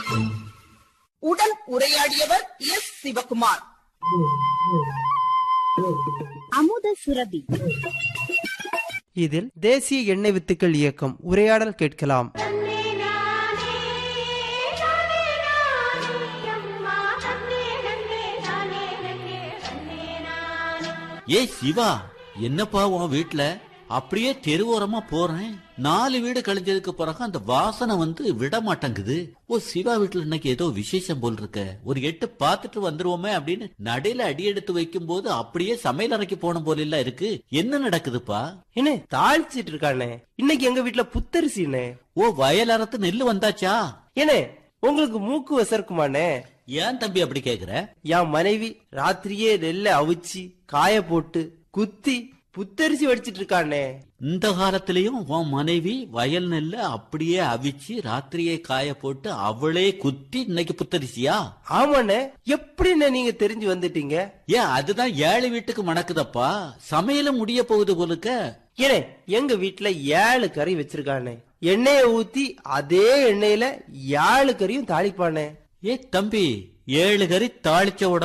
உடன் உரையாடியவர் எஸ் சிவகுமார் அமுத சுரபி இதில் தேசிய எண்ணெய் வித்துக்கள் இயக்கம் உரையாடல் கேட்கலாம் ஏய் சிவா என்னப்பா உன் வீட்ல அப்படியே தெருவோரமா போறேன் நாலு வீடு கழிஞ்சதுக்கு பிறகு அந்த வாசனை வந்து விட மாட்டேங்குது ஓ சிவா வீட்டுல இன்னைக்கு ஏதோ விசேஷம் போல் இருக்க ஒரு எட்டு பார்த்துட்டு வந்துருவோமே அப்படின்னு நடையில அடி எடுத்து வைக்கும் போது அப்படியே சமையல் அறைக்கு போன போல எல்லாம் இருக்கு என்ன நடக்குதுப்பா என்ன தாளிச்சிட்டு இருக்கானே இன்னைக்கு எங்க வீட்டுல புத்தரிசினே ஓ வயல் அறுத்து நெல்லு வந்தாச்சா ஏனே உங்களுக்கு மூக்கு வசர்க்குமானே ஏன் தம்பி அப்படி கேக்குற என் மனைவி ராத்திரியே நெல்லை அவிச்சு காய போட்டு குத்தி புத்தரிசி வடிச்சிட்டு இருக்கானே இந்த காலத்திலயும் உன் மனைவி வயல் நெல்ல அப்படியே அவிச்சு ராத்திரியே காய போட்டு அவளே குத்தி இன்னைக்கு புத்தரிசியா ஆமாண்ணே எப்படிண்ணே நீங்க தெரிஞ்சு வந்துட்டீங்க ஏன் அதுதான் ஏழு வீட்டுக்கு மணக்குதப்பா சமையலும் முடிய போகுது போலுக்க ஏனே எங்க வீட்டுல ஏழு கறி வச்சிருக்கானே எண்ணெய ஊத்தி அதே எண்ணெயில ஏழு கறியும் தாளிப்பானே ஏ தம்பி ஏழு கறி தாளிச்ச உடனே